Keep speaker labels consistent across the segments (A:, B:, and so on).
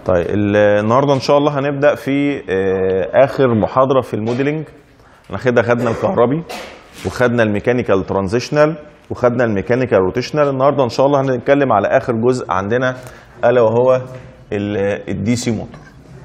A: طيب ال- النهارده ان شاء الله هنبدا في آه، اخر محاضره في الموديلنج احنا كده خدنا الكهربي وخدنا الميكانيكال ترانزيشنال وخدنا الميكانيكال روتيشنال النهارده ان شاء الله هنتكلم على اخر جزء عندنا الا وهو الدي سي موتور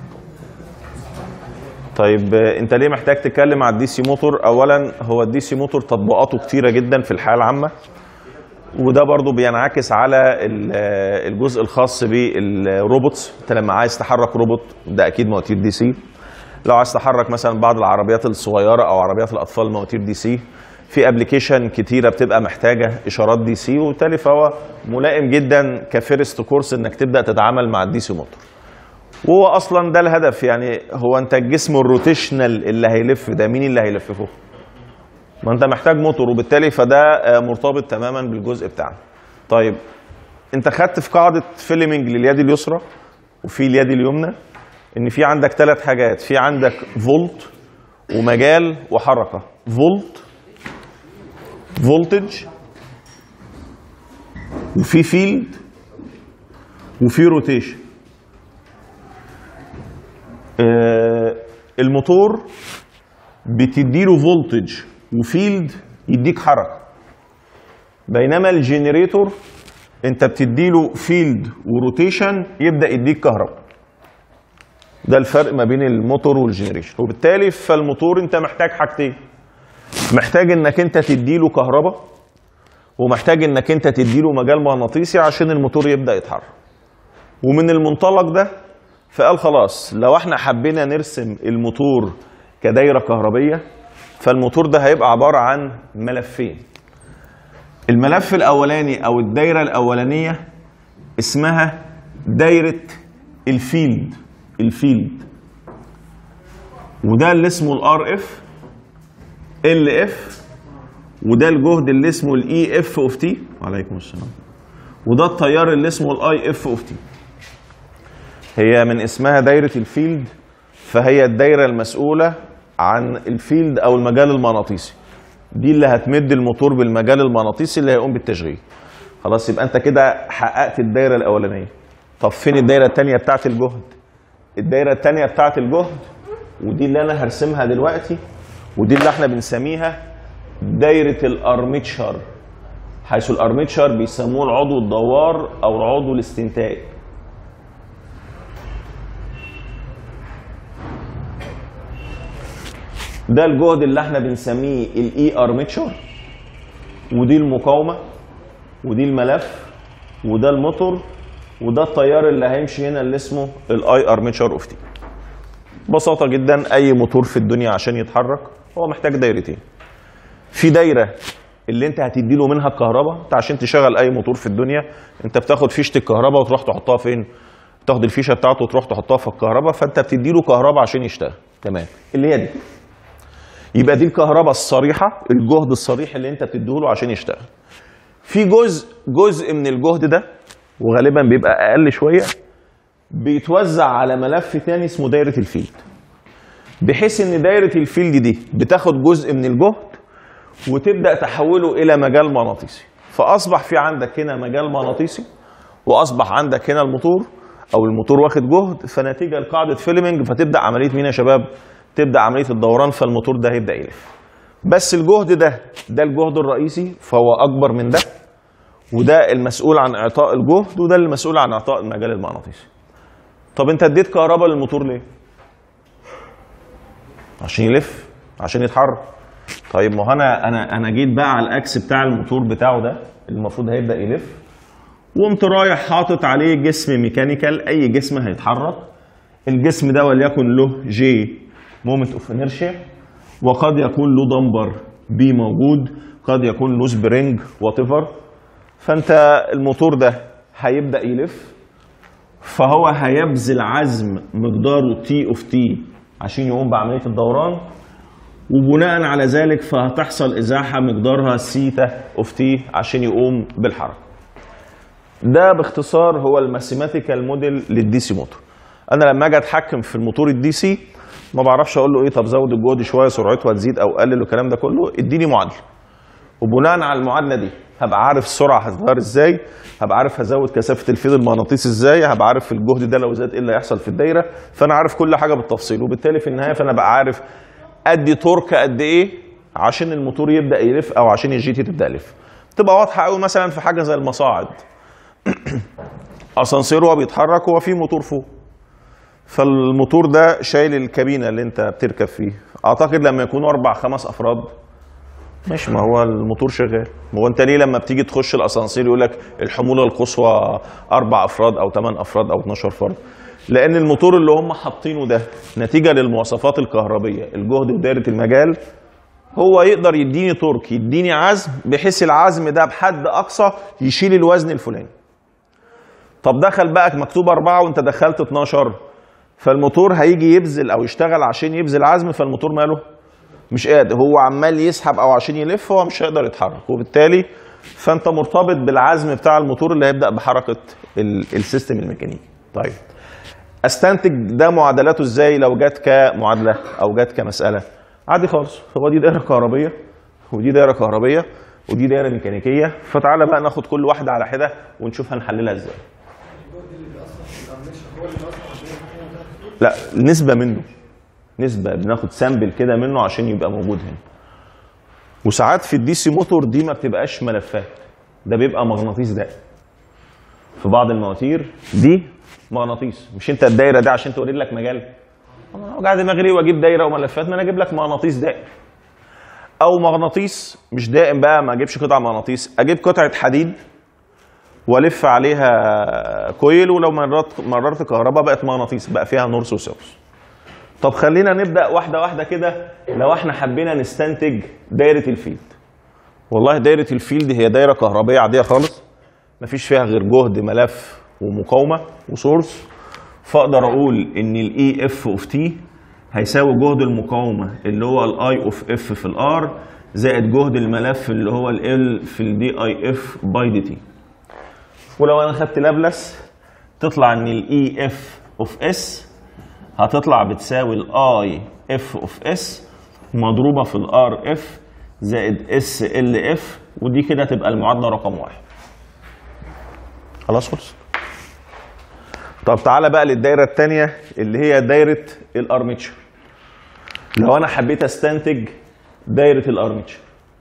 A: طيب آه، انت ليه محتاج تتكلم على الدي سي موتور اولا هو الدي سي موتور تطبيقاته كتيره جدا في الحياه العامه وده برضو بينعكس على ال- الجزء الخاص بالروبوتس انت لما عايز تحرك روبوت ده اكيد مواتير دي سي لو عايز تحرك مثلا بعض العربيات الصغيره او عربيات الاطفال مواتير دي سي في ابلكيشن كتيره بتبقى محتاجه اشارات دي سي وبالتالي فهو ملائم جدا كفيرست كورس انك تبدا تتعامل مع الدي سي موتور وهو اصلا ده الهدف يعني هو انت الجسم الروتيشنال اللي هيلف ده مين اللي هيلففه ما انت محتاج موتور وبالتالي فده آه، مرتبط تماما بالجزء بتاعنا طيب انت خدت في قاعده فيلمنج لليد اليسرى وفي اليد اليمنى ان في عندك ثلاث حاجات في عندك فولت ومجال وحركه فولت فولتج وفي فيلد وفي روتيشن آه، الموتور بتديله فولتج وفيلد يديك حركه بينما الجنريتور انت بتديله فيلد وروتيشن يبدا يديك كهرباء ده الفرق ما بين الموتور والجنريشن وبالتالي فالموتور انت محتاج حاجتين محتاج انك انت تديله كهرباء ومحتاج انك انت تديله مجال مغناطيسي عشان الموتور يبدا يتحرك ومن المنطلق ده فقال خلاص لو احنا حبينا نرسم الموتور كدايره كهربيه فالموتور ده هيبقى عباره عن ملفين الملف الاولاني او الدايره الاولانيه اسمها دايره الفيلد الفيلد وده اللي اسمه الار اف ال اف وده الجهد اللي اسمه الاي اف اوف تي وعليكم السلام وده التيار اللي اسمه الاي اف اوف تي هي من اسمها دايره الفيلد فهي الدايره المسؤوله عن الفيلد او المجال المغناطيسي دي اللي هتمد الموتور بالمجال المغناطيسي اللي هيقوم بالتشغيل خلاص يبقى انت كده حققت الدايره الاولانيه طب فين الدايره الثانيه بتاعت الجهد الدايره الثانيه بتاعت الجهد ودي اللي انا هرسمها دلوقتي ودي اللي احنا بنسميها دايره الارميتشر حيث الارميتشر بيسموه العضو الدوار او عضو الاستنتاج ده الجهد اللي احنا بنسميه الاي ارميتشر ودي المقاومه ودي الملف وده الموتور وده التيار اللي هيمشي هنا اللي اسمه الاي ارميتشر اوف تي ببساطه جدا اي موتور في الدنيا عشان يتحرك هو محتاج دايرتين في دايره اللي انت هتدي له منها الكهرباء انت عشان تشغل اي موتور في الدنيا انت بتاخد فيشه الكهرباء وتروح تحطها فين تاخد الفيشه بتاعته وتروح تحطها في الكهرباء فانت بتدي له كهرباء عشان يشتغل تمام اللي هي دي يبقى دي الكهرباء الصريحه الجهد الصريح اللي انت بتديه له عشان يشتغل في جزء جزء من الجهد ده وغالبا بيبقى اقل شويه بيتوزع على ملف تاني اسمه دايره الفيلد بحيث ان دايره الفيلد دي بتاخد جزء من الجهد وتبدا تحوله الى مجال مغناطيسي فاصبح في عندك هنا مجال مغناطيسي واصبح عندك هنا الموتور او الموتور واخد جهد فنتيجه لقاعده فيلمنج فتبدا عمليه مين يا شباب تبدا عمليه الدوران فالموتور ده هيبدا يلف بس الجهد ده ده الجهد الرئيسي فهو اكبر من ده وده المسؤول عن اعطاء الجهد وده المسؤول عن اعطاء المجال المغناطيسي طب انت اديت كهرباء للموتور ليه عشان يلف عشان يتحرك طيب ما هو انا انا انا جيت بقى على الاكس بتاع الموتور بتاعه ده اللي المفروض هيبدا يلف وقمت رايح حاطط عليه جسم ميكانيكال اي جسم هيتحرك الجسم ده وليكن له جي مومنت اوف انيرشيا وقد يكون له دمبر بي موجود قد يكون له سبرينج وات فانت الموتور ده هيبدا يلف فهو هيبذل عزم مقداره تي اوف تي عشان يقوم بعمليه الدوران وبناء على ذلك فهتحصل ازاحه مقدارها سيتا اوف تي عشان يقوم بالحركه. ده باختصار هو الماثيماتيكال موديل للدي سي موتور. انا لما اجي اتحكم في الموتور الدي سي ما بعرفش اقول له ايه طب زود الجهد شويه سرعته هتزيد او قلل والكلام ده كله اديني معادله. وبناء على المعادله دي هبقى عارف السرعه هتتغير ازاي هبقى عارف هزود كثافه الفيض المغناطيسي ازاي هبقى عارف الجهد ده لو زاد ايه اللي هيحصل في الدايره فانا عارف كل حاجه بالتفصيل وبالتالي في النهايه فانا بقى عارف ادي تورك قد ايه عشان الموتور يبدا يلف او عشان الجي تي تبدا يلف تبقى واضحه قوي مثلا في حاجه زي المصاعد اسانسير وهو بيتحرك هو فيه موتور فوق فالموتور ده شايل الكابينه اللي انت بتركب فيه اعتقد لما يكونوا اربع خمس افراد ماشي ما هو الموتور شغال ما هو انت ليه لما بتيجي تخش الاسانسير يقول لك الحموله القصوى اربع افراد او ثمان افراد او 12 فرد لان الموتور اللي هم حاطينه ده نتيجه للمواصفات الكهربيه الجهد ودايره المجال هو يقدر يديني تورك يديني عزم بحيث العزم ده بحد اقصى يشيل الوزن الفلاني طب دخل بقى مكتوب أربعة وأنت دخلت 12 فالموتور هيجي يبذل أو يشتغل عشان يبذل عزم فالموتور ماله؟ مش قادر هو عمال يسحب أو عشان يلف هو مش هيقدر يتحرك وبالتالي فأنت مرتبط بالعزم بتاع الموتور اللي هيبدأ بحركة ال- السيستم الميكانيكي. طيب استنتج ده معادلاته ازاي لو جت كمعادله او جت كمساله عادي خالص هو دي دايره كهربيه ودي دايره كهربيه ودي دايره ميكانيكيه فتعالى بقى ناخد كل واحده على حده ونشوف هنحللها ازاي لا نسبه منه نسبه بناخد سامبل كده منه عشان يبقى موجود هنا وساعات في الدي سي موتور دي ما بتبقاش ملفات ده بيبقى مغناطيس دائم في بعض المواتير دي مغناطيس مش انت الدايره دي عشان توري لك مجال انا وجع دماغي واجيب دايره وملفات ما انا اجيب لك مغناطيس دائم او مغناطيس مش دائم بقى ما اجيبش قطع مغناطيس اجيب قطعه حديد والف عليها كويل ولو مررت مررت كهرباء بقت مغناطيس بقى فيها نورس وساوث طب خلينا نبدا واحده واحده كده لو احنا حبينا نستنتج دايره الفيلد والله دايره الفيلد هي دايره كهربيه عاديه خالص مفيش فيها غير جهد ملف ومقاومه وسورس فاقدر اقول ان الاي اف اوف تي هيساوي جهد المقاومه اللي هو الاي اوف اف في الار زائد جهد الملف اللي هو ال في الدي اي اف باي دي تي ولو انا خدت لابلس تطلع ان الاي اف اوف اس هتطلع بتساوي الاي اف اوف اس مضروبه في الار اف زائد اس ال اف ودي كده تبقى المعادله رقم واحد خلاص خلص طب تعالى بقى للدايره الثانيه اللي هي دايره الارميتشر لو انا حبيت استنتج دايره الارميتشر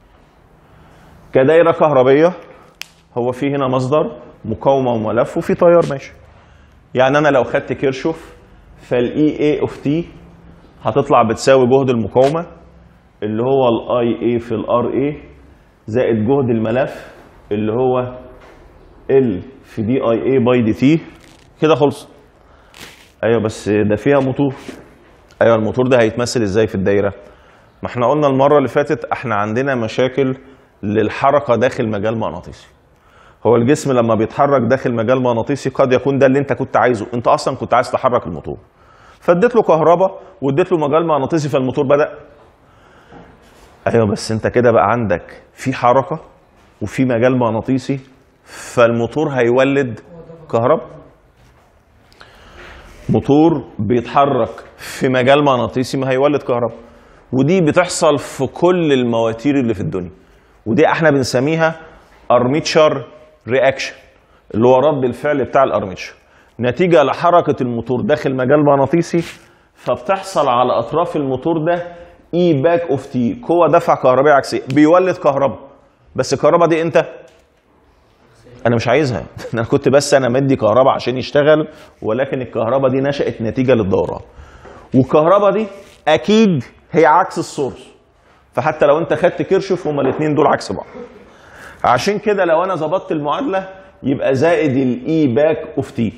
A: كدايره كهربيه هو في هنا مصدر مقاومه وملف وفي تيار ماشي يعني انا لو خدت كيرشوف فالاي اي اوف تي هتطلع بتساوي جهد المقاومه اللي هو الاي اي في الار اي زائد جهد الملف اللي هو ال في دي اي اي باي دي تي كده خلص ايوه بس ده فيها موتور ايوه الموتور ده هيتمثل ازاي في الدايره ما احنا قلنا المره اللي فاتت احنا عندنا مشاكل للحركه داخل مجال مغناطيسي هو الجسم لما بيتحرك داخل مجال مغناطيسي قد يكون ده اللي انت كنت عايزه انت اصلا كنت عايز تحرك الموتور فاديت له كهرباء واديت له مجال مغناطيسي فالموتور بدا ايوه بس انت كده بقى عندك في حركه وفي مجال مغناطيسي فالموتور هيولد كهرباء موتور بيتحرك في مجال مغناطيسي ما هيولد كهرباء ودي بتحصل في كل المواتير اللي في الدنيا ودي احنا بنسميها ارميتشر رياكشن اللي هو رد الفعل بتاع الارميتشر نتيجه لحركه الموتور داخل مجال مغناطيسي فبتحصل على اطراف الموتور ده اي باك اوف تي قوه دفع كهربائيه عكسيه بيولد كهرباء بس الكهرباء دي انت انا مش عايزها انا كنت بس انا مدي كهرباء عشان يشتغل ولكن الكهرباء دي نشأت نتيجه للدوران والكهرباء دي اكيد هي عكس السورس فحتى لو انت خدت كيرشوف هما الاثنين دول عكس بعض عشان كده لو انا ظبطت المعادله يبقى زائد الاي باك اوف تي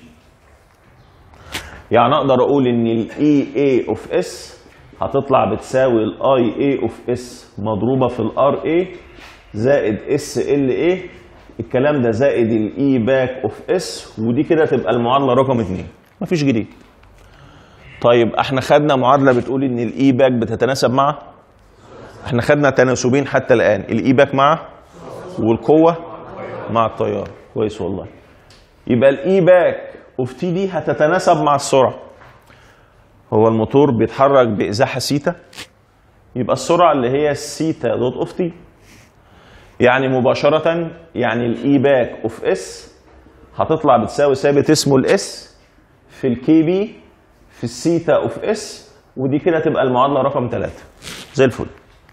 A: يعني اقدر اقول ان الاي اي اوف اس هتطلع بتساوي الاي اي اوف اس مضروبه في الار اي زائد اس ال اي الكلام ده زائد الاي باك اوف اس ودي كده تبقى المعادله رقم اثنين مفيش جديد طيب احنا خدنا معادله بتقول ان الاي باك بتتناسب مع احنا خدنا تناسبين حتى الان الاي باك مع والقوه مع التيار كويس والله يبقى الاي باك اوف تي دي هتتناسب مع السرعه هو الموتور بيتحرك بازاحه سيتا يبقى السرعه اللي هي سيتا دوت اوف تي يعني مباشره يعني الاي باك اوف اس هتطلع بتساوي ثابت اسمه الاس في الكي بي في السيتا اوف اس ودي كده تبقى المعادله رقم ثلاثة زي الفل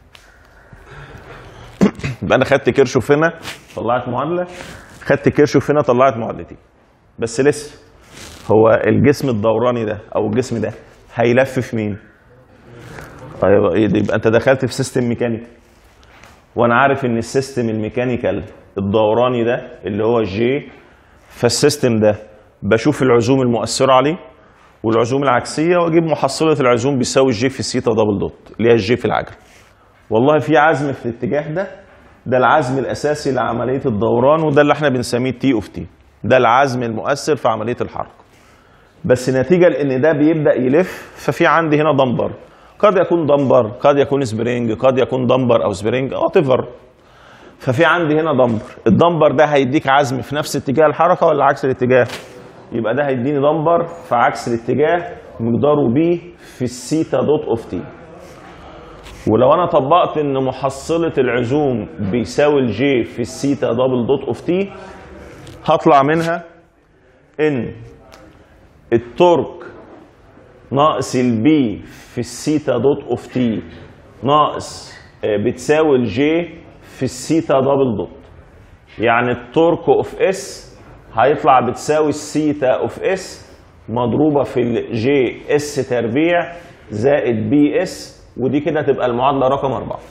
A: يبقى انا خدت كيرشوف هنا طلعت معادله خدت كيرشوف هنا طلعت معادلتين بس لسه هو الجسم الدوراني ده او الجسم ده هيلف في مين؟ طيب يبقى انت دخلت في سيستم ميكانيكال وانا عارف ان السيستم الميكانيكال الدوراني ده اللي هو الجي فالسيستم ده بشوف العزوم المؤثره عليه والعزوم العكسيه واجيب محصله العزوم بيساوي الجي في السيتا دبل دوت اللي هي الجي في العجل والله في عزم في الاتجاه ده ده العزم الاساسي لعمليه الدوران وده اللي احنا بنسميه تي اوف تي ده العزم المؤثر في عمليه الحركه بس نتيجه لان ده بيبدا يلف ففي عندي هنا دمبر قد يكون دمبر قد يكون سبرينج قد يكون دمبر او سبرينج او تفر ففي عندي هنا دمبر الدمبر ده هيديك عزم في نفس اتجاه الحركه ولا عكس الاتجاه يبقى ده هيديني دمبر في عكس الاتجاه مقداره بي في السيتا دوت اوف تي ولو انا طبقت ان محصله العزوم بيساوي الجي في السيتا دبل دوت اوف تي هطلع منها ان التورك ناقص البي في السيتا دوت اوف تي ناقص آه، بتساوي الجي في السيتا دبل دوت يعني التورك اوف اس هيطلع بتساوي السيتا اوف اس مضروبه في الجي اس تربيع زائد بي اس ودي كده تبقى المعادله رقم أربعة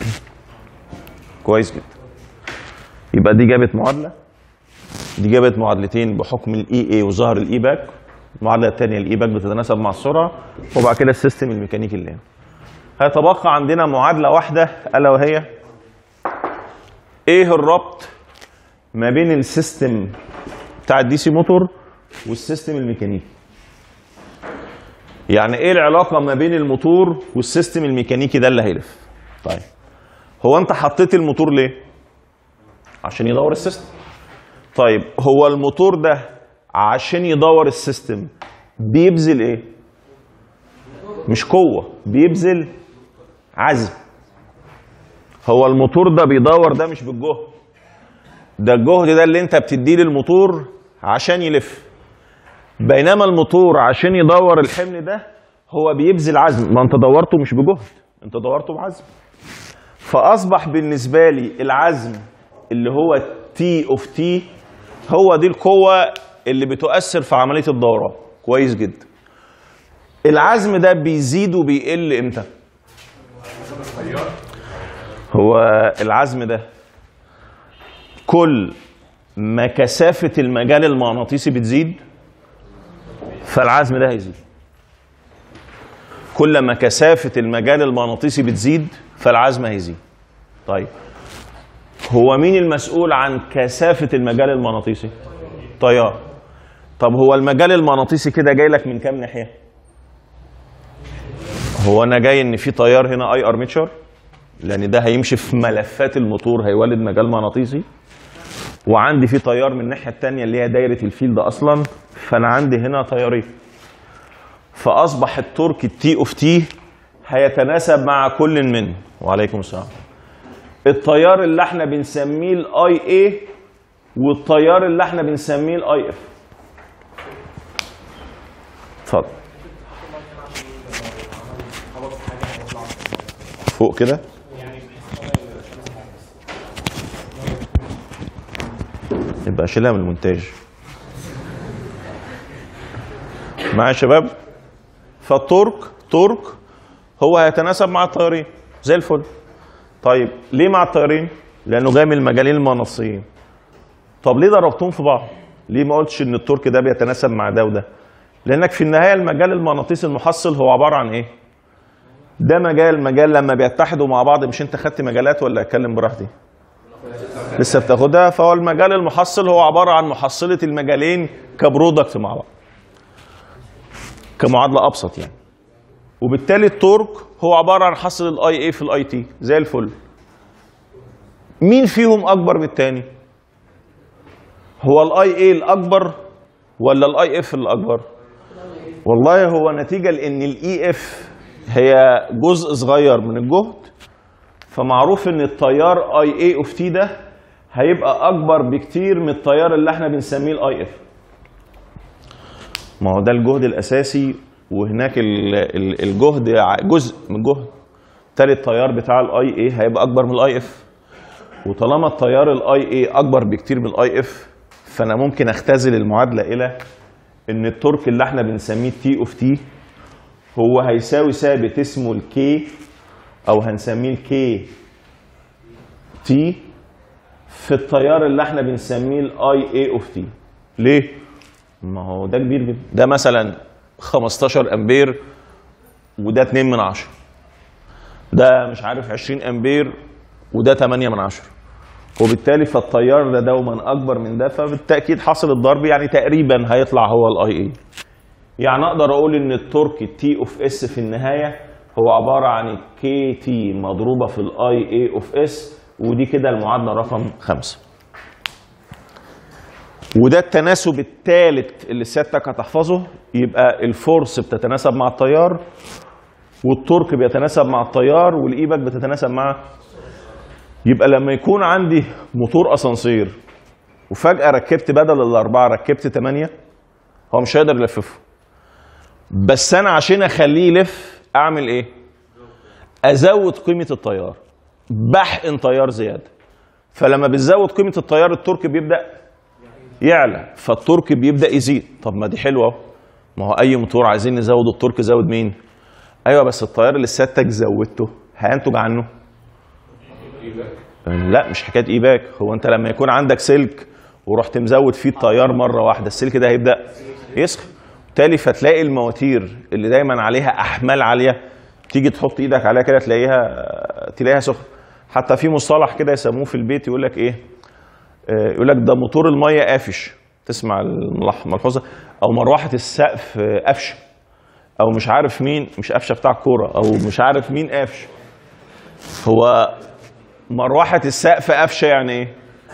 A: كويس جدا يبقى دي جابت معادله دي جابت معادلتين بحكم الاي اي وظهر الاي باك المعادله الثانيه الاي باك بتتناسب مع السرعه وبعد كده السيستم الميكانيكي اللي هنا هيتبقى عندنا معادله واحده الا وهي ايه الربط ما بين السيستم بتاع الدي سي موتور والسيستم الميكانيكي يعني ايه العلاقه ما بين الموتور والسيستم الميكانيكي ده اللي هيلف طيب هو انت حطيت الموتور ليه عشان يدور السيستم طيب هو الموتور ده عشان يدور السيستم بيبذل ايه مش قوه بيبذل عزم هو الموتور ده بيدور ده مش بالجهد ده الجهد ده اللي انت بتديه للموتور عشان يلف بينما الموتور عشان يدور الحمل ده هو بيبذل عزم ما انت دورته مش بجهد انت دورته بعزم فاصبح بالنسبه لي العزم اللي هو تي اوف تي هو دي القوه اللي بتؤثر في عمليه الدوران كويس جدا العزم ده بيزيد وبيقل امتى هو العزم ده كل ما كثافه المجال المغناطيسي بتزيد فالعزم ده هيزيد كل ما كثافه المجال المغناطيسي بتزيد فالعزم هيزيد طيب هو مين المسؤول عن كثافه المجال المغناطيسي تيار طب هو المجال المغناطيسي كده جاي لك من كام ناحيه هو انا جاي ان في تيار هنا اي ارميتشر لان ده هيمشي في ملفات الموتور هيولد مجال مغناطيسي وعندي في تيار من الناحيه الثانيه اللي هي دايره الفيلد اصلا فانا عندي هنا تيارين فاصبح التورك التي اوف تي هيتناسب مع كل منه وعليكم السلام التيار اللي احنا بنسميه الاي اي والتيار اللي احنا بنسميه الاي اف اتفضل فوق كده يبقى شيلها من المونتاج معايا يا شباب فالتورك تورك هو هيتناسب مع التيارين زي الفل طيب ليه مع التيارين لانه جاي من المجالين المغناطيسيين طب ليه ضربتهم في بعض ليه ما قلتش ان التورك ده بيتناسب مع ده وده لانك في النهايه المجال المغناطيسي المحصل هو عباره عن ايه ده مجال مجال لما بيتحدوا مع بعض مش انت خدت مجالات ولا اتكلم براحتي لسه بتاخدها فهو المجال المحصل هو عباره عن محصله المجالين كبرودكت مع بعض كمعادله ابسط يعني وبالتالي التورك هو عباره عن حصل الاي اي في الاي تي زي الفل مين فيهم اكبر من الثاني هو الاي اي الاكبر ولا الاي اف الاكبر والله هو نتيجه لان الاي اف هي جزء صغير من الجهد فمعروف ان التيار اي اي اوف تي ده هيبقى اكبر بكتير من التيار اللي احنا بنسميه الاي اف ما هو ده الجهد الاساسي وهناك ال- ال- الجهد ع- جزء من الجهد تالت تيار بتاع الاي اي هيبقى اكبر من الاي اف وطالما التيار الاي اي اكبر بكتير من الاي اف فانا ممكن اختزل المعادله الى ان التورك اللي احنا بنسميه تي اوف تي هو هيساوي ثابت اسمه الكي او هنسميه الكي تي في التيار اللي احنا بنسميه الاي اي اوف تي ليه ما هو ده كبير جدا ده مثلا 15 امبير وده 2 من 10 ده مش عارف 20 امبير وده 8 من 10 وبالتالي فالتيار ده دوما اكبر من ده فبالتاكيد حاصل الضرب يعني تقريبا هيطلع هو الاي اي يعني اقدر اقول ان التورك تي اوف اس في النهايه هو عباره عن كي تي مضروبه في الاي اي اوف اس ودي كده المعادله رقم خمسة وده التناسب الثالث اللي سيادتك هتحفظه يبقى الفورس بتتناسب مع التيار والتورك بيتناسب مع التيار والايبك بتتناسب مع يبقى لما يكون عندي موتور اسانسير وفجاه ركبت بدل الاربعه ركبت ثمانيه هو مش هيقدر يلففه بس انا عشان اخليه يلف اعمل ايه ازود قيمه التيار بحقن تيار زياده فلما بتزود قيمه التيار التورك بيبدا يعلى فالتورك بيبدا يزيد طب ما دي حلوه اهو ما هو اي موتور عايزين نزود التورك زود مين ايوه بس التيار اللي سيادتك زودته هينتج عنه لا مش حكايه ايباك هو انت لما يكون عندك سلك ورحت مزود فيه التيار مره واحده السلك ده هيبدا يسخن بالتالي فتلاقي المواتير اللي دايما عليها احمال عاليه تيجي تحط ايدك عليها كده تلاقيها تلاقيها سخن حتى في مصطلح كده يسموه في البيت يقول لك ايه آه، يقول لك ده موتور الميه قافش تسمع الملح- الملحوظه او مروحه السقف آه، قفشه او مش عارف مين مش قفشه بتاع الكوره او مش عارف مين قافش هو مروحه السقف قفشه يعني ايه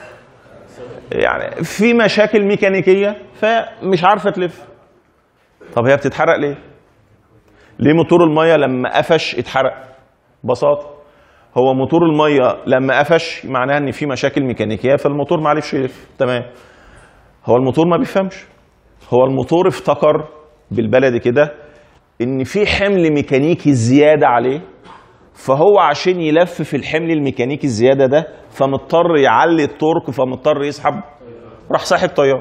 A: يعني في مشاكل ميكانيكيه فمش عارفه تلف طب هي بتتحرق ليه ليه موتور الميه لما قفش اتحرق ببساطه هو موتور الميه لما قفش معناها ان في مشاكل ميكانيكيه فالموتور ما عرفش يلف تمام هو الموتور ما بيفهمش هو الموتور افتكر بالبلدي كده ان في حمل ميكانيكي زياده عليه فهو عشان يلف في الحمل الميكانيكي الزياده ده فمضطر يعلي التورك فمضطر يسحب راح ساحب تيار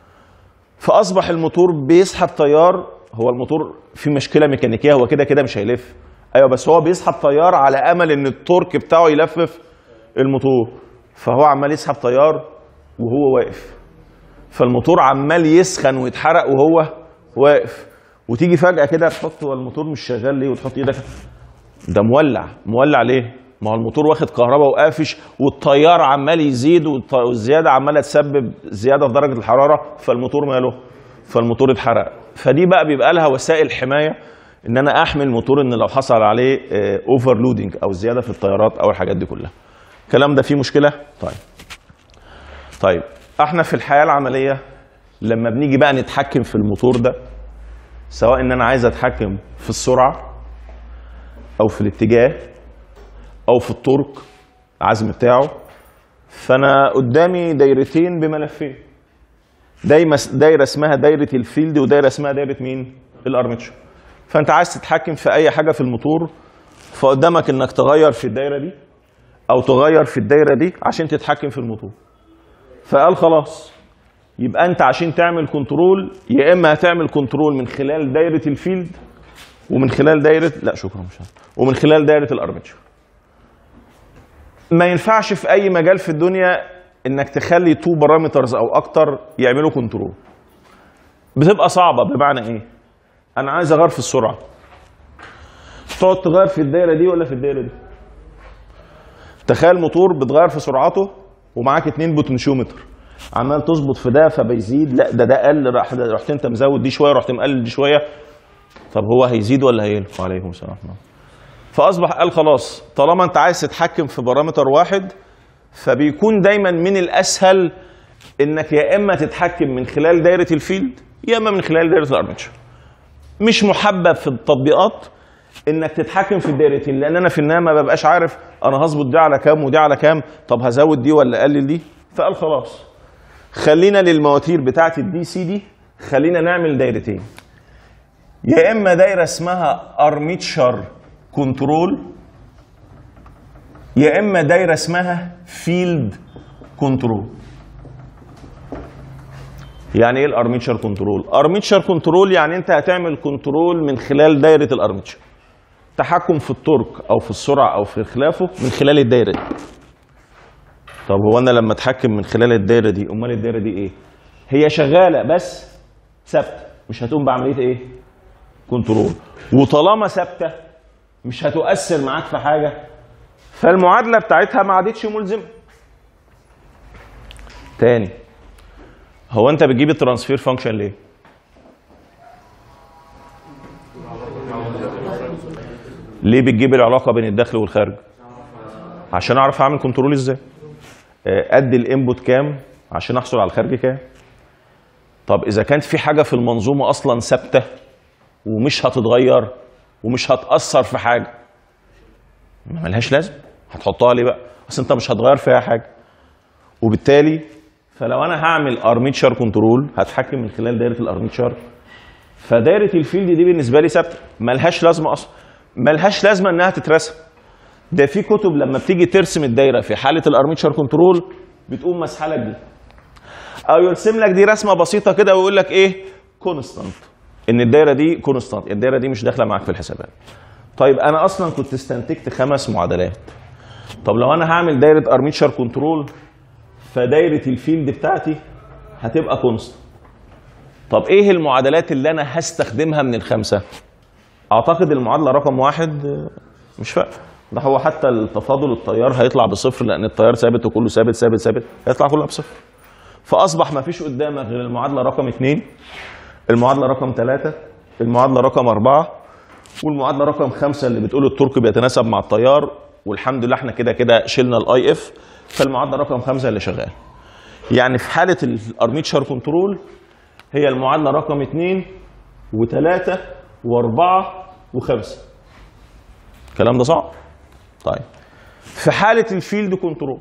A: فاصبح الموتور بيسحب تيار هو الموتور فيه مشكله ميكانيكيه هو كده كده مش هيلف ايوه بس هو بيسحب تيار على امل ان التورك بتاعه يلفف الموتور فهو عمال يسحب تيار وهو واقف فالموتور عمال يسخن ويتحرق وهو واقف وتيجي فجاه كده تحط هو الموتور مش شغال ليه وتحط ايدك ده مولع مولع ليه ما هو الموتور واخد كهرباء وقافش والتيار عمال يزيد والط- والزياده عماله تسبب زياده في درجه الحراره فالموتور ماله فالموتور اتحرق فدي بقى بيبقى لها وسائل حمايه ان انا احمي الموتور ان لو حصل عليه اوفرلودنج او زياده في التيارات او الحاجات دي كلها الكلام ده فيه مشكله طيب طيب احنا في الحياه العمليه لما بنيجي بقى نتحكم في الموتور ده سواء ان انا عايز اتحكم في السرعه او في الاتجاه او في التورك العزم بتاعه فانا قدامي دايرتين بملفين دايما دايره اسمها دايره الفيلد ودايره اسمها دايره مين الارمتشر فانت عايز تتحكم في اي حاجه في الموتور فقدامك انك تغير في الدايره دي او تغير في الدايره دي عشان تتحكم في الموتور فقال خلاص يبقى انت عشان تعمل كنترول يا اما هتعمل كنترول من خلال دايره الفيلد ومن خلال دايره لا شكرا مش عارف. ومن خلال دايره الارمتشر ما ينفعش في اي مجال في الدنيا انك تخلي تو بارامترز او اكتر يعملوا كنترول بتبقى صعبه بمعنى ايه انا عايز اغير في السرعه تقعد تغير في الدايره دي ولا في الدايره دي تخيل موتور بتغير في سرعته ومعاك اتنين بوتنشيومتر عمال تظبط في ده فبيزيد لا ده ده قل راح رحت انت مزود دي شويه رحت مقلل دي شويه طب هو هيزيد ولا هيقل وعليكم السلام ورحمه الله فاصبح قال خلاص طالما انت عايز تتحكم في بارامتر واحد فبيكون دايما من الاسهل انك يا اما تتحكم من خلال دايره الفيلد يا اما من خلال دايره الارمتشر مش محبب في التطبيقات انك تتحكم في الدايرتين لان انا في النهايه ما ببقاش عارف انا هظبط دي على كام ودي على كام طب هزود دي ولا اقلل دي فقال خلاص خلينا للمواتير بتاعت الدي سي دي خلينا نعمل دايرتين يا اما دايره اسمها ارميتشر كنترول يا اما دايره اسمها فيلد كنترول يعني ايه الارميتشر كنترول ارميتشر كنترول يعني انت هتعمل كنترول من خلال دايره الارميتشر تحكم في التورك او في السرعه او في خلافه من خلال الدايره دي طب هو انا لما اتحكم من خلال الدايره دي امال الدايره دي ايه هي شغاله بس ثابته مش هتقوم بعمليه ايه كنترول وطالما ثابته مش هتؤثر معاك في حاجه فالمعادله بتاعتها ما عادتش ملزمه تاني هو انت بتجيب الترانسفير فانكشن ليه ليه بتجيب العلاقه بين الدخل والخارج عشان اعرف اعمل كنترول ازاي آه، ادي الانبوت كام عشان احصل على الخارج كام طب اذا كانت في حاجه في المنظومه اصلا ثابته ومش هتتغير ومش هتاثر في حاجه ما ملهاش لازمه هتحطها ليه بقى اصل انت مش هتغير فيها حاجه وبالتالي فلو انا هعمل ارميتشر كنترول هتحكم من خلال دايره الارميتشر فدايره الفيلد دي بالنسبه لي ثابته ملهاش لازمه اصلا ملهاش لازمه انها تترسم ده في كتب لما بتيجي ترسم الدايره في حاله الارميتشر كنترول بتقوم مسحه لك دي او يرسم لك دي رسمه بسيطه كده ويقول لك ايه كونستانت ان الدايره دي كونستانت الدايره دي مش داخله معاك في الحسابات طيب انا اصلا كنت استنتجت خمس معادلات طب لو انا هعمل دايره ارميتشر كنترول فدايره الفيلد بتاعتي هتبقى كونستانت طب ايه المعادلات اللي انا هستخدمها من الخمسه اعتقد المعادله رقم واحد آه، مش فارق ده هو حتى التفاضل التيار هيطلع بصفر لان التيار ثابت وكله ثابت ثابت ثابت هيطلع كله بصفر فاصبح ما فيش قدامك غير المعادله رقم اثنين المعادله رقم ثلاثه المعادله رقم اربعه والمعادله رقم خمسه اللي بتقول التورك بيتناسب مع التيار والحمد لله احنا كده كده شلنا الاي اف فالمعادله رقم خمسه اللي شغال يعني في حاله الارميتشر كنترول هي المعادله رقم اثنين وثلاثه واربعه وخمسه الكلام ده صعب طيب في حاله الفيلد كنترول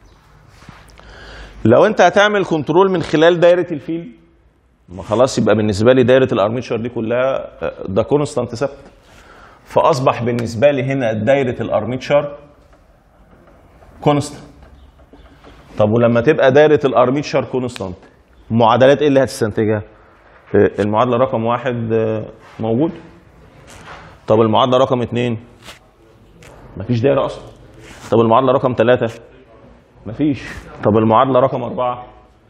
A: لو انت هتعمل كنترول من خلال دايره الفيلد ما خلاص يبقى بالنسبه لي دايره الارميتشر دي كلها آه، ده كونستانت ثابت فاصبح بالنسبه لي هنا دايره الارميتشر كونستانت طب ولما تبقى دايره الارميتشر كونستانت معادلات ايه اللي هتستنتجها آه، المعادله رقم واحد آه، موجود طب المعادله رقم اثنين مفيش دايره اصلا طب المعادله رقم ثلاثة مفيش طب المعادله رقم أربعة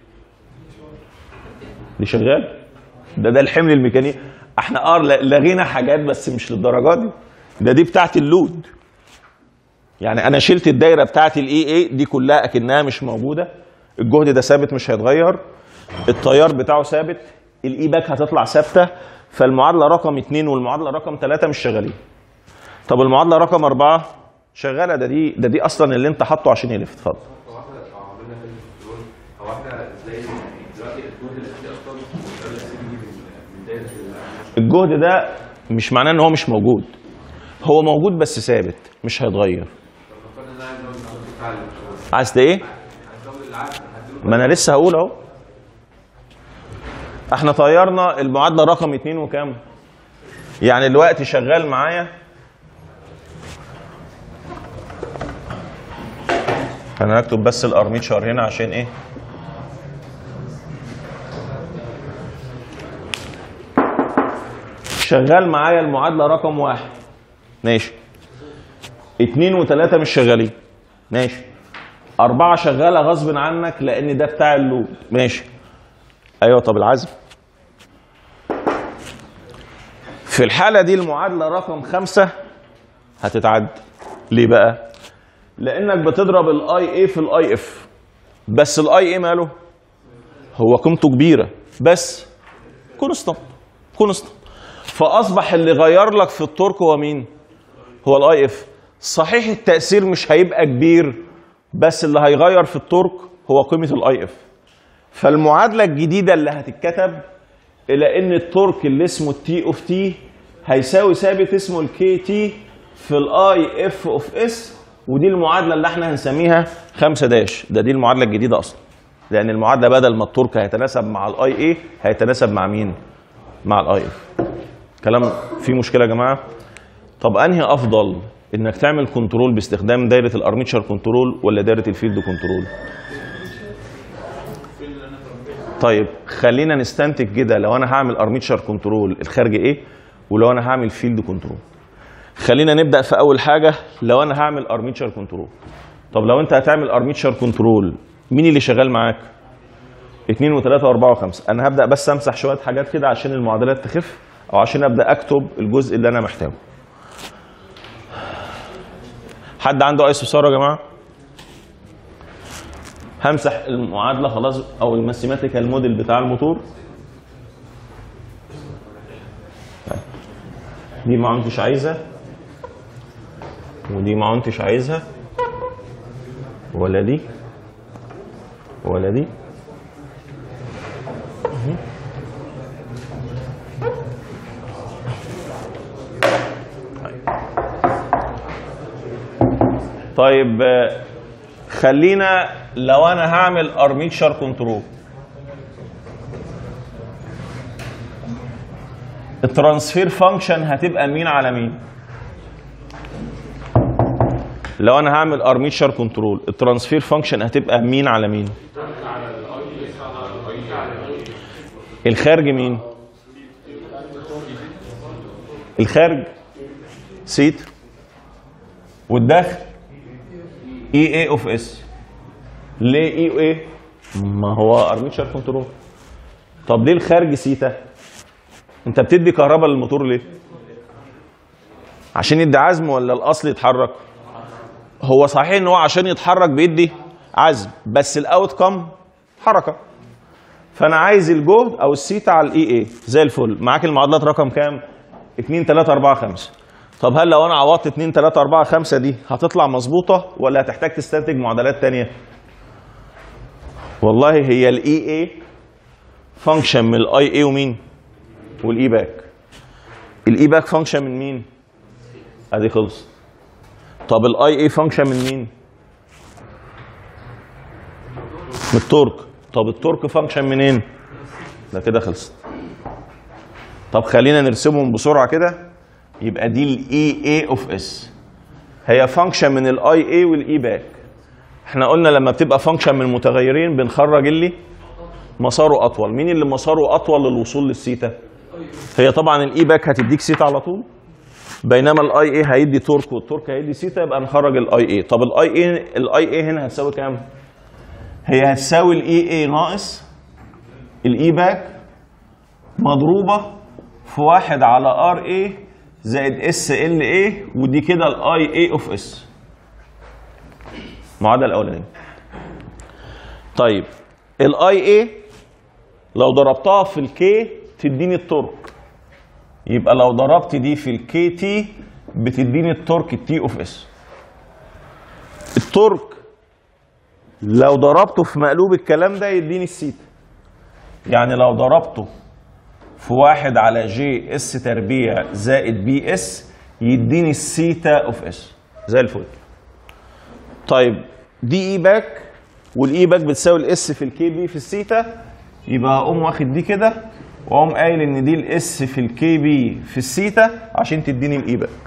A: دي شغال ده ده الحمل الميكانيكي احنا اه لغينا حاجات بس مش للدرجه دي ده دي بتاعت اللود يعني انا شلت الدايره بتاعت الاي اي دي كلها اكنها مش موجوده الجهد ده ثابت مش هيتغير التيار بتاعه ثابت الاي باك هتطلع ثابته فالمعادله رقم اثنين والمعادله رقم ثلاثه مش شغالين طب المعادله رقم اربعه شغاله ده دي ده دي اصلا اللي انت حاطه عشان يلف اتفضل
B: هو احنا لو عملنا كده في الدرون هو احنا ازاي دلوقتي الجهد اللي فيه اصلا مش قادر يسيب يجي من من دايره ال-
A: الجهد ده مش معناه ان هو مش موجود هو موجود بس ثابت مش هيتغير
B: طب نفترض ان انا عايز ازود العدد بتاع الشغل
A: عايز ده ايه
B: عايز ازود العدد هديله
A: ما انا لسه هقول اهو احنا طيرنا المعادله رقم اتنين وكام يعني دلوقتي شغال معايا انا هكتب بس الارميتشر هنا عشان ايه شغال معايا المعادله رقم واحد ماشي اتنين وتلاته مش شغالين ماشي أربعة شغالة غصب عنك لأن ده بتاع اللود ماشي أيوه طب العزم في الحالة دي المعادلة رقم خمسة هتتعد ليه بقى؟ لأنك بتضرب الاي اي في الاي اف بس الاي اي ماله؟ هو قيمته كبيرة بس كونستانت كونستانت فأصبح اللي غير لك في التورك هو مين؟ هو الاي اف صحيح التأثير مش هيبقى كبير بس اللي هيغير في التورك هو قيمة الاي اف فالمعادلة الجديدة اللي هتتكتب إلى إن التورك اللي اسمه التي اوف تي هيساوي ثابت اسمه الكي تي في الاي اف اوف اس ودي المعادله اللي احنا هنسميها 5 داش ده دي المعادله الجديده اصلا لان المعادله بدل ما التورك هيتناسب مع الاي اي هيتناسب مع مين مع الاي اف كلام فيه مشكله يا جماعه طب انهي افضل انك تعمل كنترول باستخدام دايره الارميتشر كنترول ولا دايره الفيلد كنترول طيب خلينا نستنتج كده لو انا هعمل ارميتشر كنترول الخارج ايه ولو انا هعمل فيلد كنترول خلينا نبدا في اول حاجه لو انا هعمل ارميتشر كنترول طب لو انت هتعمل ارميتشر كنترول مين اللي شغال معاك اتنين وتلاته واربعه وخمسه انا هبدا بس امسح شويه حاجات كده عشان المعادلات تخف او عشان ابدا اكتب الجزء اللي انا محتاجه حد عنده اي استفسار يا جماعه همسح المعادله خلاص او الماثيماتيكال موديل بتاع الموتور طيب. دي ما كنتش عايزها ودي ما كنتش عايزها ولا دي ولا دي مهم. طيب آه، خلينا لو انا هعمل ارميتشر كنترول الترانسفير فانكشن هتبقى مين على مين لو انا هعمل ارميتشر كنترول الترانسفير فانكشن هتبقى مين على مين الخارج مين الخارج سيت والداخل اي اي اوف اس ليه اي اي ما هو ارميتشر كنترول طب ليه الخارج سيتا انت بتدي كهرباء للموتور ليه عشان يدي عزم ولا الاصل يتحرك هو صحيح ان هو عشان يتحرك بيدي عزم بس الاوت كم حركه فانا عايز الجهد او السيتا على الاي اي زي الفل معاك المعادلات رقم كام 2 3 4 5 طب هل لو انا عوضت 2 3 4 5 دي هتطلع مظبوطه ولا هتحتاج تستنتج معادلات تانية والله هي الاي اي فانكشن من الاي اي ومين والاي باك الاي باك فانكشن من مين ادي خلص طب الاي اي فانكشن من مين من التورك طب التورك فانكشن منين ده كده خلصت طب خلينا نرسمهم بسرعه كده يبقى دي الاي اي اوف اس هي فانكشن من الاي اي والاي باك احنا قلنا لما بتبقى فانكشن من متغيرين بنخرج اللي مساره اطول مين اللي مساره اطول للوصول للسيتا هي طبعا الاي باك هتديك سيتا على طول بينما الاي اي هيدي تورك والتورك هيدي سيتا يبقى نخرج الاي اي طب الاي اي الاي اي هنا هتساوي كام هي هتساوي الاي اي ناقص الاي باك مضروبه في واحد على ار اي زائد اس ال اي ودي كده الاي اي اوف اس المعادله الاولانيه طيب الاي اي لو ضربتها في الكي تديني التورك يبقى لو ضربت دي في الكي تي بتديني التورك التي اوف اس التورك لو ضربته في مقلوب الكلام ده يديني السيتا يعني لو ضربته في واحد على جي اس تربيع زائد بي اس يديني السيتا اوف اس زي الفل طيب دي اي باك والاي باك بتساوي الاس في الكي بي في السيتا يبقى اقوم واخد دي كده واقوم قايل ان دي الاس في الكي بي في السيتا عشان تديني الاي باك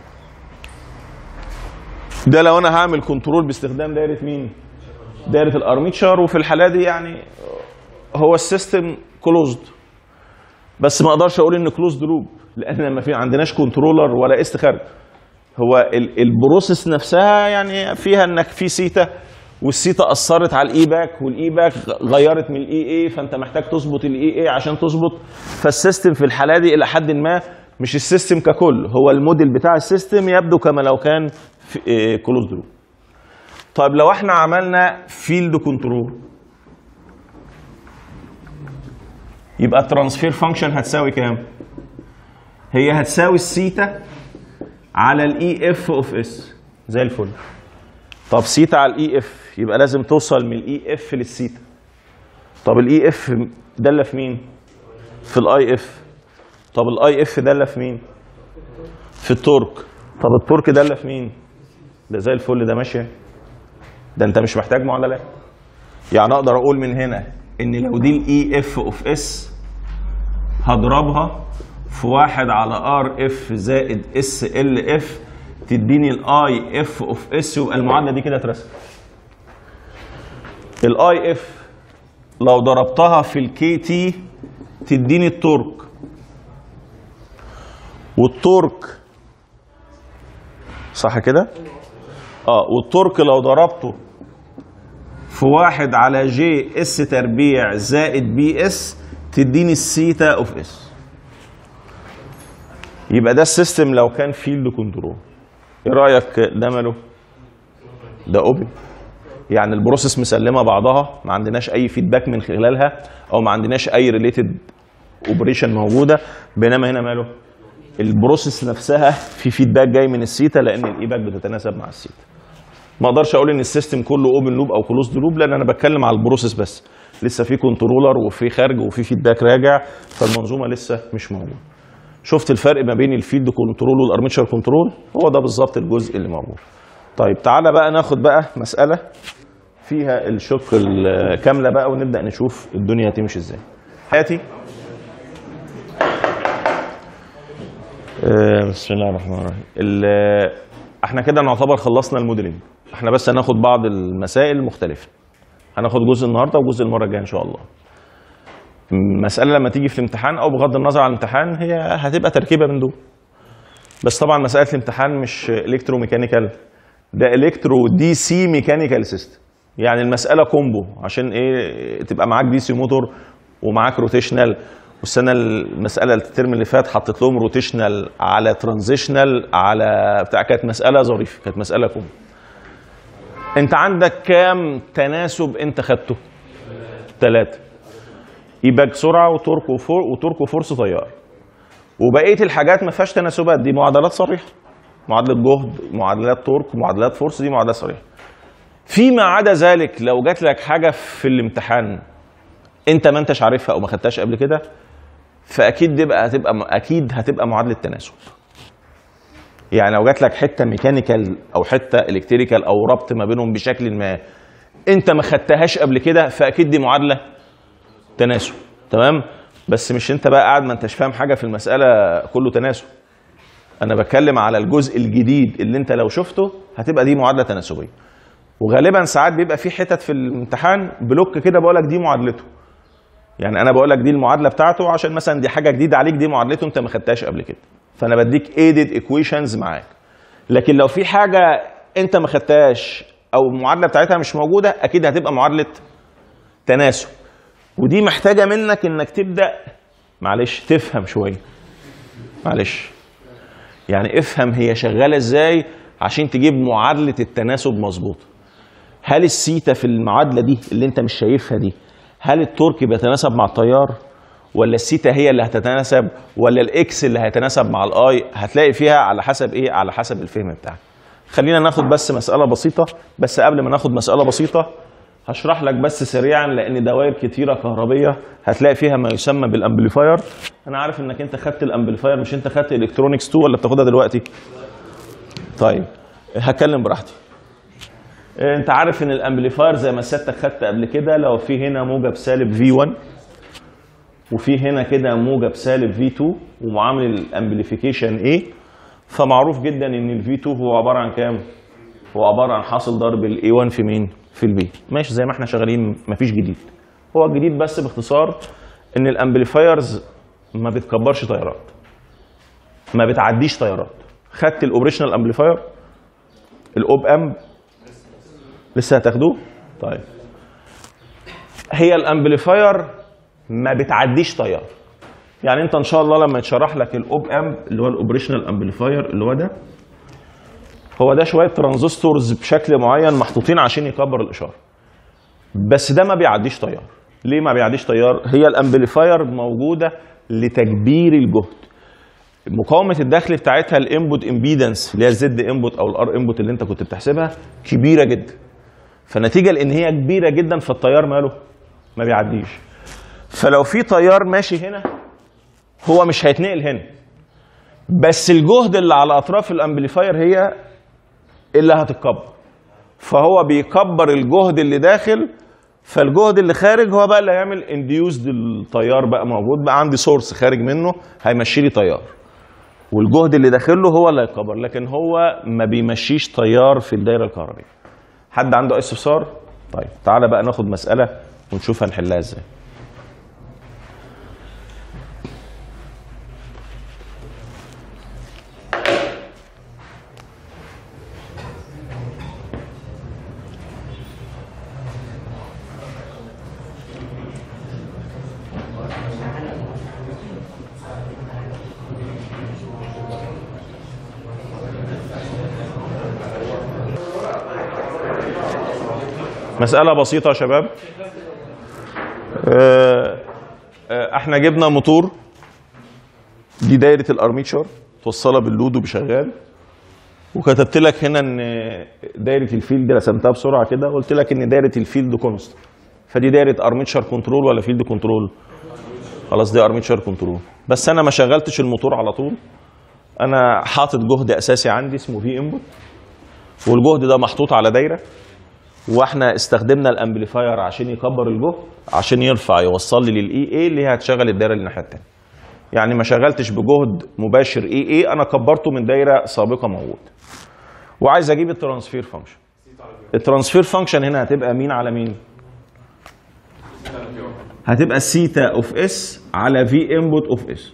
A: ده لو انا هعمل كنترول باستخدام دايره مين دايره الارميتشر وفي الحاله دي يعني هو السيستم كلوزد بس ما اقدرش اقول ان كلوزد لوب لان ما في عندناش كنترولر ولا است خارج هو ال- البروسيس نفسها يعني فيها انك في سيتا والسيتا اثرت على الاي باك والاي باك غيرت من الاي اي فانت محتاج تظبط الاي اي عشان تظبط فالسيستم في الحاله دي الى حد ما مش السيستم ككل هو الموديل بتاع السيستم يبدو كما لو كان كلوزد لوب طيب لو احنا عملنا فيلد كنترول يبقى الترانسفير فانكشن هتساوي كام؟ هي هتساوي السيتا على الاي اف اوف اس زي الفل. طب سيتا على الاي اف يبقى لازم توصل من الاي اف للسيتا. طب الاي اف داله في مين؟ في الاي اف. طب الاي اف داله في مين؟ في التورك طب التورك ده اللي في مين ده زي الفل ده ماشي ده انت مش محتاج معادلات يعني اقدر اقول من هنا ان لو دي الاي اف اوف اس هضربها في واحد على ار اف زائد اس ال اف تديني الاي اف اوف اس يبقى المعادله دي كده اترسمت الاي اف لو ضربتها في الكي تي تديني التورك والتورك صح كده؟ اه والتورك لو ضربته في واحد على جي اس تربيع زائد بي اس تديني السيتا اوف اس يبقى ده السيستم لو كان فيلد كنترول ايه رايك ده ماله ده اوبن يعني البروسيس مسلمه بعضها ما عندناش اي فيدباك من خلالها او ما عندناش اي ريليتد اوبريشن موجوده بينما هنا ماله البروسيس نفسها في فيدباك جاي من السيتا لان الايباك بتتناسب مع السيتا ما اقدرش اقول ان السيستم كله اوبن لوب او كلوزد لوب لان انا بتكلم على البروسيس بس لسه في كنترولر وفي خارج وفي فيدباك راجع فالمنظومه لسه مش موجوده شفت الفرق ما بين الفيلد كنترول والارميتشر كنترول هو ده بالظبط الجزء اللي موجود طيب تعالى بقى ناخد بقى مساله فيها الشق الكامله بقى ونبدا نشوف الدنيا هتمشي ازاي حياتي آه، بسم الله الرحمن الرحيم ال- احنا كده نعتبر خلصنا الموديلنج احنا بس هناخد بعض المسائل المختلفه هناخد جزء النهارده وجزء المره الجايه ان شاء الله المساله لما تيجي في الامتحان او بغض النظر عن الامتحان هي هتبقى تركيبه من دول بس طبعا مساله الامتحان مش الكترو ميكانيكال ده الكترو دي سي ميكانيكال سيستم يعني المساله كومبو عشان ايه تبقى معاك دي سي موتور ومعاك روتيشنال والسنه المساله الترم اللي فات حطيت لهم روتيشنال على ترانزيشنال على بتاع كانت مساله ظريفه كانت مساله كومبو انت عندك كام تناسب انت خدته ثلاثه ايباك سرعه وتورك وفور وتورك وفورس طيار وبقيه الحاجات ما فيهاش تناسبات دي معادلات صريحه معادله جهد معادلات تورك معادلات فورس دي معادلات صريحه فيما عدا ذلك لو جات لك حاجه في الامتحان انت ما انتش عارفها او ما خدتهاش قبل كده فاكيد دي بقى هتبقى اكيد هتبقى معادله تناسب يعني لو جات لك حته ميكانيكال او حته الكتريكال او ربط ما بينهم بشكل ما انت ما خدتهاش قبل كده فاكيد دي معادله تناسب تمام بس مش انت بقى قاعد ما انتش فاهم حاجه في المساله كله تناسب انا بتكلم على الجزء الجديد اللي انت لو شفته هتبقى دي معادله تناسبيه وغالبا ساعات بيبقى في حتت في الامتحان بلوك كده بقول لك دي معادلته يعني انا بقول لك دي المعادله بتاعته عشان مثلا دي حاجه جديده عليك دي معادلته انت ما خدتهاش قبل كده فانا بديك ايدد ايكويشنز معاك لكن لو في حاجه انت ما خدتهاش او المعادله بتاعتها مش موجوده اكيد هتبقى معادله تناسب ودي محتاجه منك انك تبدا معلش تفهم شويه معلش يعني افهم هي شغاله ازاي عشان تجيب معادله التناسب مظبوطه هل السيتا في المعادله دي اللي انت مش شايفها دي هل التورك بيتناسب مع التيار ولا السيتا هي اللي هتتناسب ولا الاكس اللي هيتناسب مع الاي هتلاقي فيها على حسب ايه على حسب الفهم بتاعك خلينا ناخد بس مساله بسيطه بس قبل ما ناخد مساله بسيطه هشرح لك بس سريعا لان دوائر كتيره كهربيه هتلاقي فيها ما يسمى بالامبليفاير انا عارف انك انت خدت الامبليفاير مش انت خدت الكترونكس 2 ولا بتاخدها دلوقتي طيب هتكلم براحتي انت عارف ان الامبليفاير زي ما سيادتك خدت قبل كده لو في هنا موجب سالب في 1 وفي هنا كده موجب سالب في 2 ومعامل الامبليفيكيشن ايه فمعروف جدا ان الفي 2 هو عباره عن كام؟ هو عباره عن حاصل ضرب الاي 1 في مين؟ في البي ماشي زي ما احنا شغالين مفيش جديد هو الجديد بس باختصار ان الامبليفايرز ما بتكبرش تيارات ما بتعديش تيارات خدت الاوبريشنال امبليفاير الاوب امب لسه هتاخدوه طيب هي الامبليفاير ما بتعديش تيار يعني انت ان شاء الله لما يتشرح لك الاوب امب اللي هو الاوبريشنال امبليفاير اللي هو ده هو ده شويه ترانزستورز بشكل معين محطوطين عشان يكبر الاشاره بس ده ما بيعديش تيار ليه ما بيعديش تيار هي الامبليفاير موجوده لتكبير الجهد مقاومه الدخل بتاعتها الانبوت امبيدنس اللي هي الزد انبوت او الار انبوت اللي انت كنت بتحسبها كبيره جدا فنتيجه لان هي كبيره جدا فالتيار ماله ما بيعديش فلو في تيار ماشي هنا هو مش هيتنقل هنا بس الجهد اللي على اطراف الامبليفاير هي اللي هتتكبر فهو بيكبر الجهد اللي داخل فالجهد اللي خارج هو بقى اللي هيعمل انديوز للتيار بقى موجود بقى عندي سورس خارج منه هيمشي لي تيار والجهد اللي داخله هو اللي هيكبر لكن هو ما بيمشيش تيار في الدايره الكهربائيه حد عنده اي استفسار طيب تعالى بقى ناخد مساله ونشوف هنحلها ازاي مسألة بسيطة يا شباب آه، آه، احنا جبنا موتور دي دايرة الارميتشر توصلها باللود وبشغال وكتبت لك هنا ان دايرة الفيلد رسمتها بسرعة كده قلت لك ان دايرة الفيلد كونست فدي دايرة ارميتشر كنترول ولا فيلد كنترول خلاص دي ارميتشر كنترول بس انا ما شغلتش الموتور على طول انا حاطط جهد اساسي عندي اسمه في انبوت والجهد ده محطوط على دايره واحنا استخدمنا الامبليفاير عشان يكبر الجهد عشان يرفع يوصل لي للاي اي اللي هي هتشغل الدايره اللي الناحيه الثانيه يعني ما شغلتش بجهد مباشر اي اي انا كبرته من دايره سابقه موجود وعايز اجيب الترانسفير فانكشن الترانسفير فانكشن هنا هتبقى مين على مين هتبقى سيتا اوف اس على في انبوت اوف اس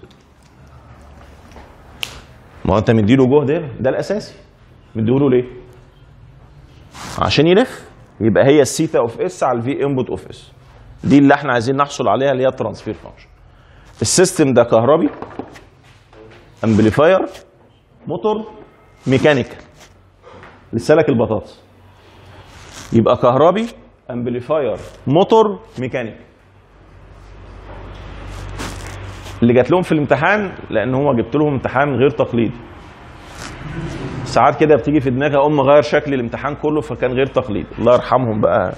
A: ما هو انت مديله جهد هنا ده الاساسي مديله ليه عشان يلف يبقى هي السيتا اوف اس على الفي انبوت اوف اس دي اللي احنا عايزين نحصل عليها اللي هي الترانسفير فانكشن السيستم ده كهربي امبليفاير موتور ميكانيكال لسه لك البطاطس يبقى كهربي امبليفاير موتور ميكانيكال اللي جات لهم في الامتحان لان هو جبت لهم امتحان غير تقليدي ساعات كده بتيجي في دماغي اقوم اغير شكل الامتحان كله فكان غير تقليدي الله يرحمهم بقى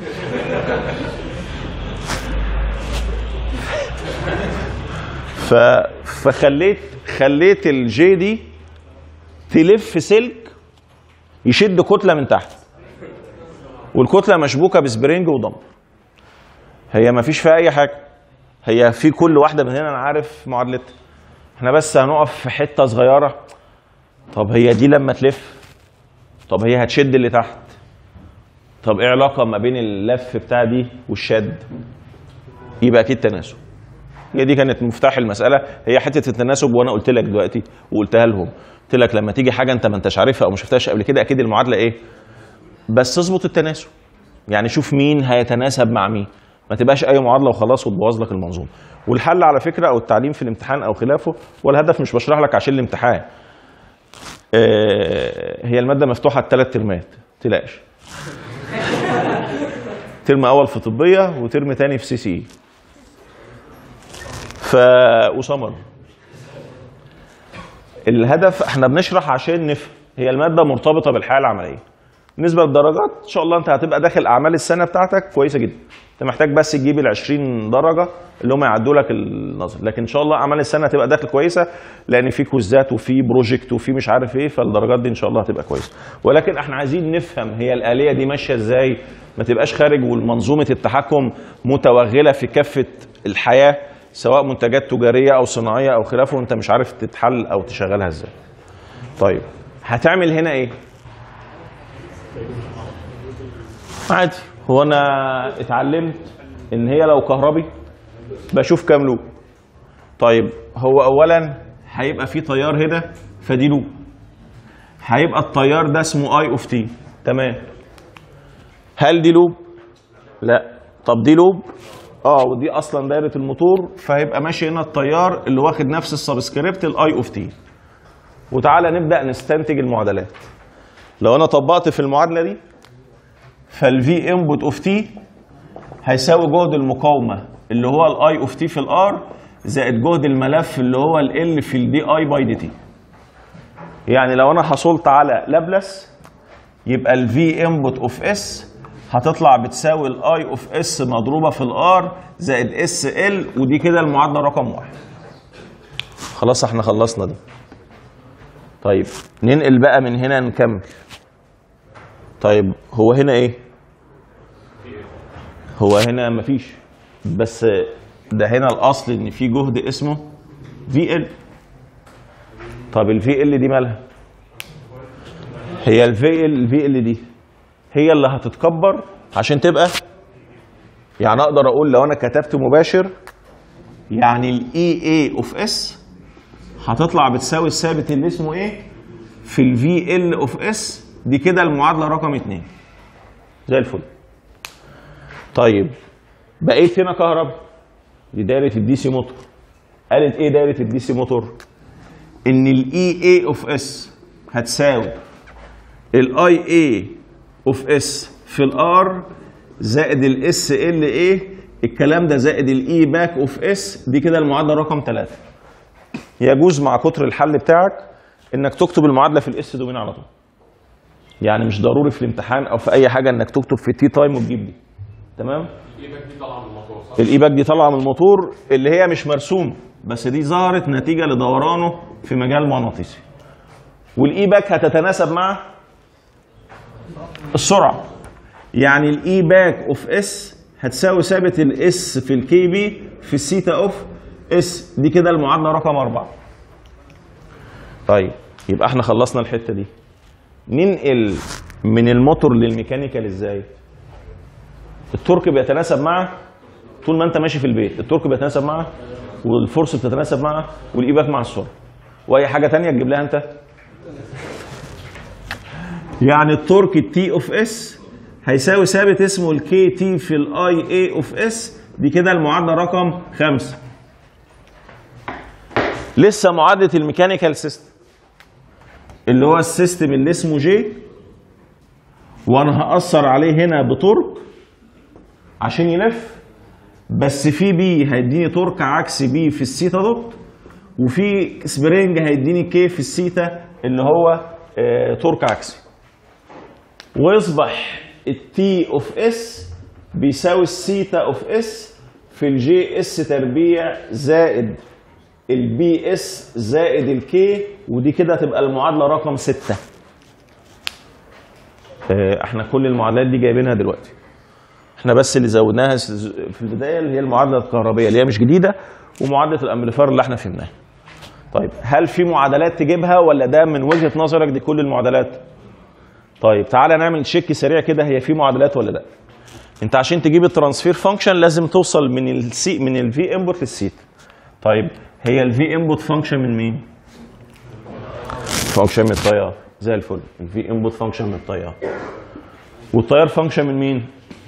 A: ف... فخليت خليت الجي دي تلف سلك يشد كتله من تحت والكتله مشبوكه بسبرينج وضم هي ما فيش فيها اي حاجه هي في كل واحده من هنا انا عارف معادلتها احنا بس هنقف في حته صغيره طب هي دي لما تلف طب هي هتشد اللي تحت طب ايه علاقه ما بين اللف بتاع دي والشد يبقى اكيد تناسب هي دي كانت مفتاح المساله هي حته التناسب وانا قلت لك دلوقتي وقلتها لهم قلت لك لما تيجي حاجه انت ما انتش عارفها او ما شفتهاش قبل كده اكيد المعادله ايه بس اظبط التناسب يعني شوف مين هيتناسب مع مين ما تبقاش اي معادله وخلاص وتبوظ لك المنظومه والحل على فكره او التعليم في الامتحان او خلافه والهدف مش بشرح لك عشان الامتحان آه، هي الماده مفتوحه الثلاث ترمات تلاقش ترم اول في طبيه وترم تاني في سي سي ف وسمر الهدف احنا بنشرح عشان نفهم هي الماده مرتبطه بالحياه العمليه بالنسبه للدرجات ان شاء الله انت هتبقى داخل اعمال السنه بتاعتك كويسه جدا انت محتاج بس تجيب ال 20 درجه اللي هم يعدوا لك النظر لكن ان شاء الله اعمال السنه هتبقى داخل كويسه لان في كوزات وفي بروجكت وفي مش عارف ايه فالدرجات دي ان شاء الله هتبقى كويسه ولكن احنا عايزين نفهم هي الاليه دي ماشيه ازاي ما تبقاش خارج والمنظومه التحكم متوغله في كافه الحياه سواء منتجات تجاريه او صناعيه او خلافه وانت مش عارف تتحل او تشغلها ازاي طيب هتعمل هنا ايه عادي هو انا اتعلمت ان هي لو كهربي بشوف كام لوب طيب هو اولا هيبقى في تيار هنا فدي لوب هيبقى التيار ده اسمه اي اوف تي تمام هل دي لوب لا طب دي لوب اه ودي اصلا دايره الموتور فهيبقى ماشي هنا التيار اللي واخد نفس السبسكريبت الاي اوف تي وتعالى نبدا نستنتج المعادلات لو انا طبقت في المعادله دي فالفي انبوت اوف تي هيساوي جهد المقاومه اللي هو الاي اوف تي في الار زائد جهد الملف اللي هو ال في الدي اي باي دي تي يعني لو انا حصلت على لابلس يبقى الفي انبوت اوف اس هتطلع بتساوي الاي اوف اس مضروبه في الار زائد اس ال ودي كده المعادله رقم واحد خلاص احنا خلصنا دي طيب ننقل بقى من هنا نكمل طيب هو هنا ايه هو هنا مفيش بس ده هنا الاصل ان في جهد اسمه في ال طب الفي ال دي مالها هي الفي ال الفي ال دي هي اللي هتتكبر عشان تبقى يعني اقدر اقول لو انا كتبت مباشر يعني الاي اي اوف اس هتطلع بتساوي الثابت اللي اسمه ايه في الفي ال اوف اس دي كده المعادله رقم اتنين زي الفل طيب بقيت هنا كهرباء دي دايره الدي سي موتور قالت ايه دايره الدي سي موتور ان الاي اي اوف اس هتساوي الاي اي اوف اس في الار زائد الاس ال اي الكلام ده زائد الاي باك اوف اس دي كده المعادله رقم ثلاثة يجوز مع كتر الحل بتاعك انك تكتب المعادله في الاس دومين على طول يعني مش ضروري في الامتحان او في اي حاجه انك تكتب في تي تايم وتجيب دي تمام
B: الايباك دي طالعه من الموتور صح؟
A: الايباك دي طالعه من الموتور اللي هي مش مرسومه بس دي ظهرت نتيجه لدورانه في مجال مغناطيسي والايباك هتتناسب مع السرعه يعني الاي باك اوف اس هتساوي ثابت الاس في الكي بي في السيتا اوف اس دي كده المعادله رقم أربعة طيب يبقى احنا خلصنا الحته دي ننقل من الموتور للميكانيكال ازاي التورك بيتناسب مع طول ما انت ماشي في البيت التورك بيتناسب مع والفورس بتتناسب مع والايباك مع السرعه واي حاجه تانية تجيب لها انت يعني التورك التي اوف اس هيساوي ثابت اسمه الكي تي في الاي اي اوف اس دي كده المعادله رقم خمسة لسه معادله الميكانيكال سيستم اللي هو السيستم اللي اسمه جي وانا هاثر عليه هنا بتورك عشان يلف بس في بي هيديني تورك عكس بي في السيتا دوت وفي سبرينج هيديني كي في السيتا اللي هو آه، تورك عكسي ويصبح التي اوف اس بيساوي السيتا اوف اس في الجي اس تربيع زائد البي اس زائد الكي ودي كده تبقى المعادله رقم ستة آه، احنا كل المعادلات دي جايبينها دلوقتي احنا بس اللي زودناها س- في البدايه اللي هي المعادله الكهربيه اللي هي مش جديده ومعادله الامبليفاير اللي احنا فهمناها طيب هل في معادلات تجيبها ولا ده من وجهه نظرك دي كل المعادلات طيب تعالى نعمل تشيك سريع كده هي في معادلات ولا لا انت عشان تجيب الترانسفير فانكشن لازم توصل من السي من الفي انبوت للسيت طيب هي الفي انبوت فانكشن من مين فانكشن من التيار زي الفل الفي انبوت فانكشن من التيار والتيار فانكشن من مين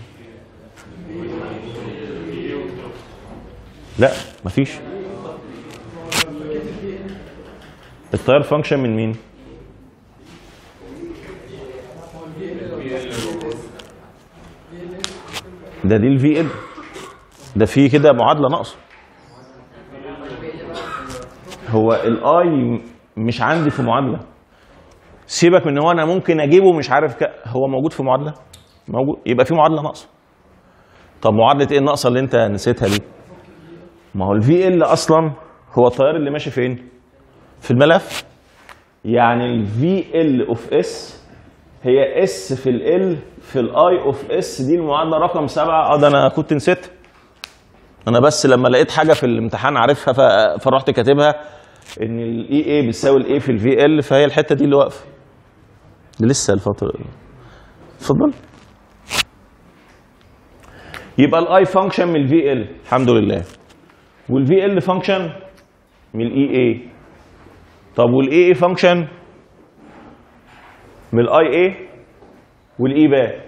A: لا مفيش التيار فانكشن من مين ده دي الفي ال ده في كده معادله ناقصه هو الاي مش عندي في معادله سيبك من ان هو انا ممكن اجيبه مش عارف ك... هو موجود في معادله موجود يبقى في معادله ناقصه طب معادله ايه الناقصه اللي انت نسيتها دي ما هو الفي ال اصلا هو التيار اللي ماشي فين في الملف يعني الفي ال اوف اس هي اس في ال في الاي اوف اس دي المعادله رقم سبعه اه ده انا كنت نسيت انا بس لما لقيت حاجه في الامتحان عارفها ف- فرحت كاتبها ان الاي اي بتساوي الاي في الفي ال فهي الحته دي اللي واقفه دي لسه الفتره اتفضل يبقى الاي فانكشن من الفي ال الحمد لله والفي ال فانكشن من الاي اي طب والاي اي فانكشن من الاي اي والاي باك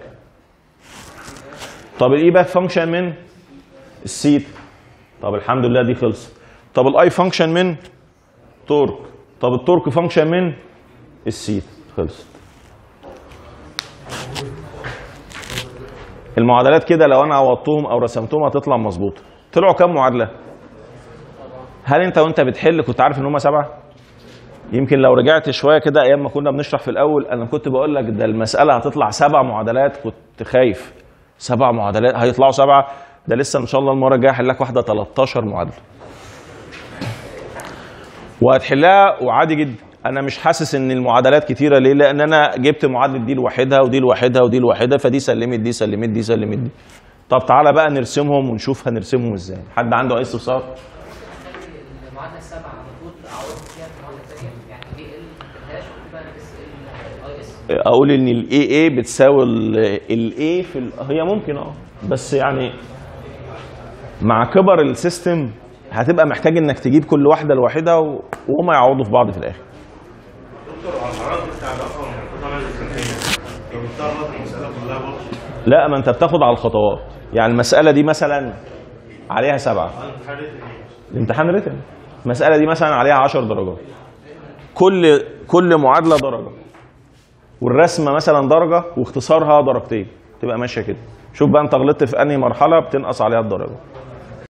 A: طب الاي باك فانكشن من السيت طب الحمد لله دي خلصت طب الاي فانكشن من تورك طب التورك فانكشن من السيت خلصت المعادلات كده لو انا عوضتهم او رسمتهم هتطلع مظبوطه طلعوا كام معادله هل انت وانت بتحل كنت عارف ان هم سبعه يمكن لو رجعت شويه كده ايام ما كنا بنشرح في الاول انا كنت بقول لك ده المساله هتطلع سبع معادلات كنت خايف سبع معادلات هيطلعوا سبعه ده لسه ان شاء الله المره الجايه هحل لك واحده 13 معادله وهتحلها وعادي جدا انا مش حاسس ان المعادلات كتيره ليه لان انا جبت معادله دي لوحدها ودي لوحدها ودي لوحدها فدي سلمت دي سلمت دي سلمت دي طب تعالى بقى نرسمهم ونشوف هنرسمهم ازاي حد عنده اي استفسار
C: المعادله السبعه المفروض اعوض فيها في المعادله الثانيه يعني ايه ال ما تبقاش وتبقى اس ال اي اس
A: اقول ان الاي اي بتساوي الاي في ال... هي ممكن اه بس يعني مع كبر السيستم هتبقى محتاج انك تجيب كل واحده لوحدها و- وهما يعوضوا في بعض في الاخر
D: دكتور على العرض بتاع الرقم القطع الاسكندريه لو بتعرض المساله كلها برضه
A: لا ما انت بتاخد على الخطوات يعني المساله دي مثلا عليها سبعه
D: انت حلت ايه؟
A: الامتحان ريتن المساله دي مثلا عليها 10 درجات كل كل معادله درجه والرسمه مثلا درجه واختصارها درجتين تبقى ماشيه كده شوف بقى انت غلطت في انهي مرحله بتنقص عليها الدرجه